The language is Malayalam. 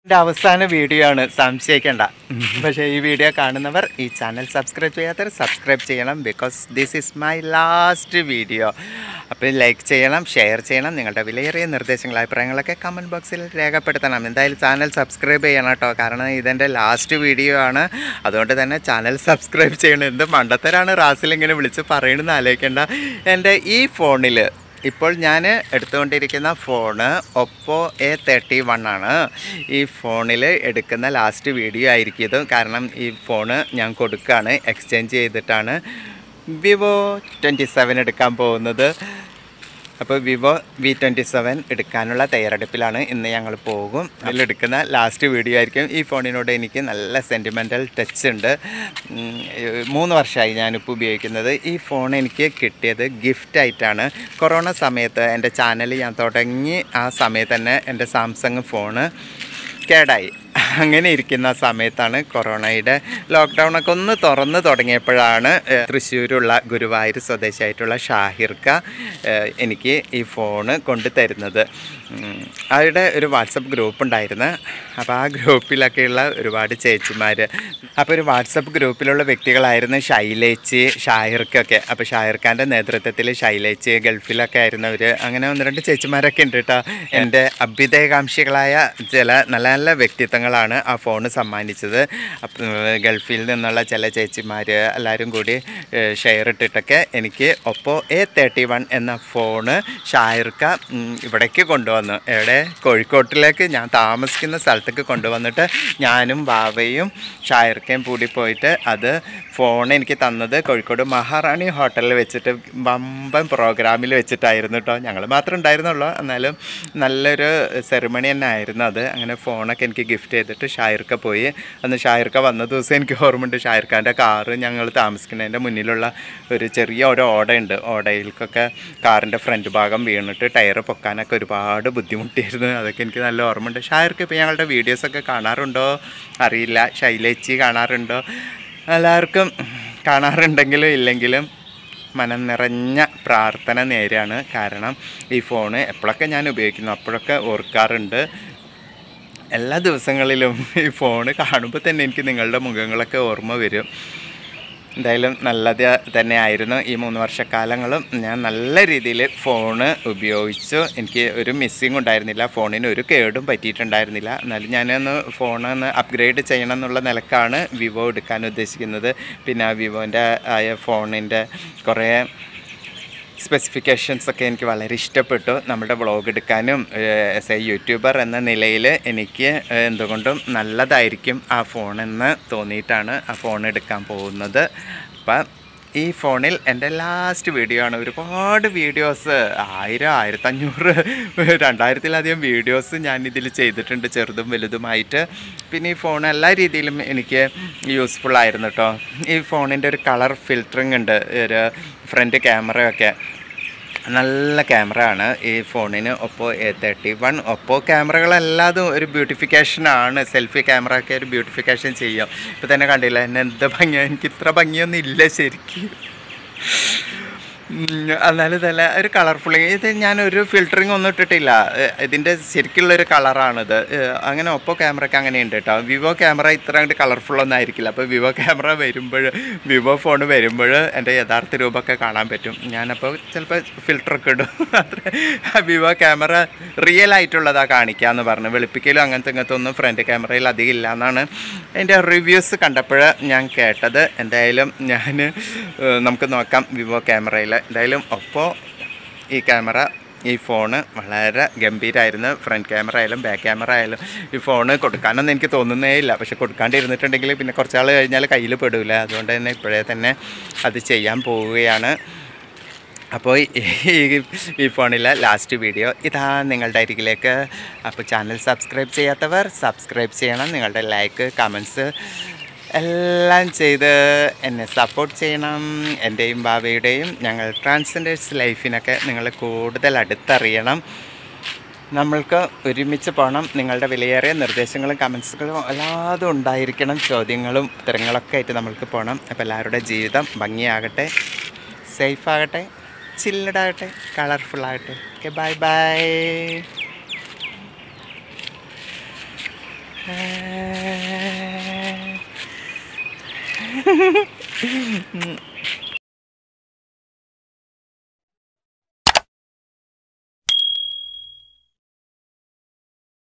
എൻ്റെ അവസാന വീഡിയോ ആണ് സംശയിക്കേണ്ട പക്ഷേ ഈ വീഡിയോ കാണുന്നവർ ഈ ചാനൽ സബ്സ്ക്രൈബ് ചെയ്യാത്തവർ സബ്സ്ക്രൈബ് ചെയ്യണം because this is my last video അപ്പോൾ ലൈക്ക് ചെയ്യണം ഷെയർ ചെയ്യണം നിങ്ങളുടെ വിലയേറിയ നിർദ്ദേശങ്ങൾ അഭിപ്രായങ്ങളൊക്കെ കമൻറ്റ് ബോക്സിൽ രേഖപ്പെടുത്തണം എന്തായാലും ചാനൽ സബ്സ്ക്രൈബ് ചെയ്യണം കേട്ടോ കാരണം ഇതെൻ്റെ ലാസ്റ്റ് വീഡിയോ ആണ് അതുകൊണ്ട് തന്നെ ചാനൽ സബ്സ്ക്രൈബ് ചെയ്യണം എന്ത് മണ്ടത്തരാണ് റാസിൽ ഇങ്ങനെ വിളിച്ച് പറയണമെന്ന് ആലോചിക്കേണ്ട എൻ്റെ ഈ ഫോണിൽ ഇപ്പോൾ ഞാൻ എടുത്തുകൊണ്ടിരിക്കുന്ന phone Oppo A thirty one ആണ് ഈ ഫോണിൽ എടുക്കുന്ന ലാസ്റ്റ് വീഡിയോ ആയിരിക്കും ഇത് കാരണം ഈ ഫോണ് ഞാൻ കൊടുക്കുകയാണ് എക്സ്ചേഞ്ച് ചെയ്തിട്ടാണ് വിവോ ട്വൻറ്റി സെവൻ എടുക്കാൻ പോകുന്നത് അപ്പോൾ വിവോ വി ട്വൻറ്റി സെവൻ എടുക്കാനുള്ള തയ്യാറെടുപ്പിലാണ് ഇന്ന് ഞങ്ങൾ പോകും അതിലെടുക്കുന്ന ലാസ്റ്റ് വീഡിയോ ആയിരിക്കും ഈ ഫോണിനോട് എനിക്ക് നല്ല സെൻറ്റിമെൻ്റൽ ടച്ച് ഉണ്ട് ഉം, മൂന്ന് വർഷമായി ഞാനിപ്പോൾ ഉപയോഗിക്കുന്നത് ഈ ഫോൺ എനിക്ക് കിട്ടിയത് ഗിഫ്റ്റായിട്ടാണ് കൊറോണ സമയത്ത് എൻ്റെ ചാനൽ ഞാൻ തുടങ്ങി ആ സമയത്ത് തന്നെ എൻ്റെ സാംസങ് ഫോണ് കേടായി അങ്ങനെ ഇരിക്കുന്ന സമയത്താണ് കൊറോണയുടെ ലോക്ക്ഡൗൺ ഒക്കെ ഒന്ന് തുറന്ന് തുടങ്ങിയപ്പോഴാണ് ഏഹ്, തൃശ്ശൂരുള്ള ഗുരുവായൂർ സ്വദേശിയായിട്ടുള്ള ഷാഹിർക്ക ഏഹ്, എനിക്ക് ഈ ഫോണ് കൊണ്ടു തരുന്നത് ഉം, അവരുടെ ഒരു വാട്സപ്പ് ഗ്രൂപ്പ് ഉണ്ടായിരുന്നു അപ്പോൾ ആ ഗ്രൂപ്പിലൊക്കെയുള്ള ഒരുപാട് ചേച്ചിമാർ അപ്പോൾ ഒരു വാട്സപ്പ് ഗ്രൂപ്പിലുള്ള വ്യക്തികളായിരുന്നു ഷൈലേച്ചി ഷാഹിർക്കൊക്കെ അപ്പോൾ ഷാഹിർഖാൻ്റെ നേതൃത്വത്തിൽ ഷൈലേച്ചി ഗൾഫിലൊക്കെ ആയിരുന്നവർ അങ്ങനെ ഒന്ന് രണ്ട് ചേച്ചിമാരൊക്കെ ഉണ്ട് കേട്ടോ എൻ്റെ അഭ്യുദയകാംക്ഷികളായ ചില നല്ല നല്ല വ്യക്തിത്വങ്ങളാണ് ആ ഫോണ് സമ്മാനിച്ചത് അപ്പം ഗൾഫിൽ നിന്നുള്ള ചില ചേച്ചിമാർ എല്ലാവരും കൂടി ഷെയർ ഇട്ടിട്ടൊക്കെ എനിക്ക് ഒപ്പോ എ തേർട്ടി വൺ എന്ന ഫോണ് ഷായർക്ക ഉം, ഇവിടേക്ക് കൊണ്ടുവന്നു എവിടെ കോഴിക്കോട്ടിലേക്ക് ഞാൻ താമസിക്കുന്ന സ്ഥലത്തേക്ക് കൊണ്ടുവന്നിട്ട് ഞാനും ബാവയും ഷായർക്കയും കൂടി പോയിട്ട് അത് ഫോൺ എനിക്ക് തന്നത് കോഴിക്കോട് മഹാറാണി ഹോട്ടലിൽ വെച്ചിട്ട് വമ്പൻ പ്രോഗ്രാമിൽ വെച്ചിട്ടായിരുന്നു കേട്ടോ ഞങ്ങൾ മാത്രമേ ഉണ്ടായിരുന്നുള്ളൂ എന്നാലും നല്ലൊരു സെറിമണി തന്നെ ആയിരുന്നു അത് അങ്ങനെ ഫോണൊക്കെ എനിക്ക് ഗിഫ്റ്റ് ചെയ്തിട്ട് ഷായർക്ക പോയി അന്ന് ഷായർക്ക വന്ന ദിവസം എനിക്ക് ഓർമ്മയുണ്ട് ഷായർഖാൻ്റെ കാറ് ഞങ്ങൾ താമസിക്കുന്നതിൻ്റെ മുന്നിലുള്ള ഒരു ചെറിയ ഒരു ഓടയുണ്ട് ഓടയിലേക്കൊക്കെ കാറിൻ്റെ ഫ്രണ്ട് ഭാഗം വീണിട്ട് ടയർ പൊക്കാനൊക്കെ ഒരുപാട് ബുദ്ധിമുട്ടിയിരുന്നു അതൊക്കെ എനിക്ക് നല്ല ഓർമ്മയുണ്ട് ഷായർക്ക് ഇപ്പോൾ ഞങ്ങളുടെ വീഡിയോസൊക്കെ കാണാറുണ്ടോ അറിയില്ല ശൈലേച്ചി കാണാറുണ്ടോ എല്ലാവർക്കും കാണാറുണ്ടെങ്കിലും ഇല്ലെങ്കിലും മനം നിറഞ്ഞ പ്രാർത്ഥന നേരെയാണ് കാരണം ഈ ഫോണ് എപ്പോഴൊക്കെ ഞാൻ ഉപയോഗിക്കുന്നു അപ്പോഴൊക്കെ ഓർക്കാറുണ്ട് എല്ലാ ദിവസങ്ങളിലും ഈ ഫോണ് കാണുമ്പോൾ തന്നെ എനിക്ക് നിങ്ങളുടെ മുഖങ്ങളൊക്കെ ഓർമ്മ വരും എന്തായാലും നല്ലത് തന്നെയായിരുന്നു ഈ മൂന്ന് വർഷക്കാലങ്ങളും ഞാൻ നല്ല രീതിയിൽ ഫോണ് ഉപയോഗിച്ചു എനിക്ക് ഒരു മിസ്സിങ് ഉണ്ടായിരുന്നില്ല ഫോണിന് ഒരു കേടും പറ്റിയിട്ടുണ്ടായിരുന്നില്ല എന്നാലും ഞാനൊന്ന് ഫോണൊന്ന് അപ്ഗ്രേഡ് ചെയ്യണം എന്നുള്ള നിലക്കാണ് വിവോ എടുക്കാൻ ഉദ്ദേശിക്കുന്നത് പിന്നെ ആ വിവോൻ്റെ ആയ ഫോണിൻ്റെ കുറേ സ്പെസിഫിക്കേഷൻസ് ഒക്കെ എനിക്ക് വളരെ ഇഷ്ടപ്പെട്ടു നമ്മുടെ വ്ളോഗ് എടുക്കാനും ആസ് എ യൂട്യൂബർ എന്ന നിലയിൽ എനിക്ക് ഏഹ്, എന്തുകൊണ്ടും നല്ലതായിരിക്കും ആ ഫോണെന്ന് തോന്നിയിട്ടാണ് ആ ഫോൺ എടുക്കാൻ പോകുന്നത് അപ്പം ഈ ഫോണിൽ എൻ്റെ ലാസ്റ്റ് വീഡിയോ ആണ് ഒരുപാട് വീഡിയോസ് ആയിരം ആയിരത്തഞ്ഞൂറ് രണ്ടായിരത്തിലധികം വീഡിയോസ് ഞാൻ ഇതിൽ ചെയ്തിട്ടുണ്ട് ചെറുതും വലുതുമായിട്ട് പിന്നെ ഈ ഫോൺ എല്ലാ രീതിയിലും എനിക്ക് യൂസ്ഫുൾ ആയിരുന്നു കേട്ടോ ഈ ഫോണിൻ്റെ ഒരു കളർ ഫിൽറ്ററിങ് ഉണ്ട് ഒരു ഫ്രണ്ട് ക്യാമറയൊക്കെ നല്ല ക്യാമറ ആണ് ഈ ഫോണിന് Oppo A thirty one Oppo ക്യാമറകളെല്ലാതും ഒരു ബ്യൂട്ടിഫിക്കേഷനാണ് സെൽഫി ക്യാമറ ഒക്കെ ഒരു ബ്യൂട്ടിഫിക്കേഷൻ ചെയ്യും ഇപ്പം തന്നെ കണ്ടില്ല എന്നെ എന്ത് ഭംഗിയാണ് എനിക്ക് ഇത്ര ഭംഗിയൊന്നും ഇല്ല ശരിക്കും ഉം, എന്നാലും തന്നെ ഒരു കളർഫുൾ ഇത് ഞാനൊരു ഫിൽറ്ററിങ് ഒന്നും ഇട്ടിട്ടില്ല ഏഹ് ഇതിൻ്റെ ശരിക്കുള്ളൊരു കളറാണിത് ഏഹ് അങ്ങനെ ഒപ്പോ ക്യാമറയ്ക്ക് അങ്ങനെ ഉണ്ട് കേട്ടോ വിവോ ക്യാമറ ഇത്ര അങ്ങോട്ട് കളർഫുൾ ഒന്നും ആയിരിക്കില്ല അപ്പോൾ വിവോ ക്യാമറ വരുമ്പോൾ വിവോ ഫോൺ വരുമ്പോൾ എൻ്റെ യഥാർത്ഥ രൂപമൊക്കെ കാണാൻ പറ്റും ഞാനപ്പോൾ ചിലപ്പോൾ ഫിൽറ്ററൊക്കെ ഇടും അത്ര വിവോ ക്യാമറ റിയൽ ആയിട്ടുള്ളതാണ് കാണിക്കാമെന്ന് പറഞ്ഞു വെളുപ്പിക്കലും അങ്ങനത്തെ ഇങ്ങനത്തെ ഒന്നും ഫ്രണ്ട് ക്യാമറയിൽ അധികം ഇല്ല എന്നാണ് അതിൻ്റെ റിവ്യൂസ് കണ്ടപ്പോൾ ഞാൻ കേട്ടത് എന്തായാലും ഞാൻ ഏഹ് നമുക്ക് നോക്കാം വിവോ ക്യാമറയിൽ എന്തായാലും ഒപ്പോൾ ഈ ക്യാമറ ഈ ഫോണ് വളരെ ഗംഭീരമായിരുന്നു ഫ്രണ്ട് ക്യാമറ ആയാലും ബാക്ക് ക്യാമറ ആയാലും ഈ ഫോണ് കൊടുക്കാനൊന്നും എനിക്ക് തോന്നുന്നേ ഇല്ല പക്ഷെ കൊടുക്കാണ്ടിരുന്നിട്ടുണ്ടെങ്കിൽ പിന്നെ കുറച്ചാൾ കഴിഞ്ഞാൽ കയ്യിൽ പെടില്ല അതുകൊണ്ട് തന്നെ ഇപ്പോഴേ തന്നെ അത് ചെയ്യാൻ പോവുകയാണ് അപ്പോൾ ഈ ഈ ഫോണിലെ ലാസ്റ്റ് വീഡിയോ ഇതാ നിങ്ങളുടെ അരികിലേക്ക് അപ്പോൾ ചാനൽ സബ്സ്ക്രൈബ് ചെയ്യാത്തവർ സബ്സ്ക്രൈബ് ചെയ്യണം നിങ്ങളുടെ ലൈക്ക് കമൻസ് എല്ലാം ചെയ്ത് എന്നെ സപ്പോർട്ട് ചെയ്യണം എൻ്റെയും ബാബയുടെയും ഞങ്ങൾ ട്രാൻസ്ജെൻഡേഴ്സ് ലൈഫിനൊക്കെ നിങ്ങൾ കൂടുതൽ അടുത്തറിയണം നമ്മൾക്ക് ഒരുമിച്ച് പോകണം നിങ്ങളുടെ വിലയേറിയ നിർദ്ദേശങ്ങളും കമൻസുകളും എല്ലാതും ഉണ്ടായിരിക്കണം ചോദ്യങ്ങളും ഉത്തരങ്ങളൊക്കെ ആയിട്ട് നമ്മൾക്ക് പോകണം അപ്പോൾ എല്ലാവരുടെ ജീവിതം ഭംഗിയാകട്ടെ സേഫ് ആകട്ടെ ചില്ലഡാകട്ടെ കളർഫുൾ ആകട്ടെ ഓക്കെ ബൈ ബൈ ഉം.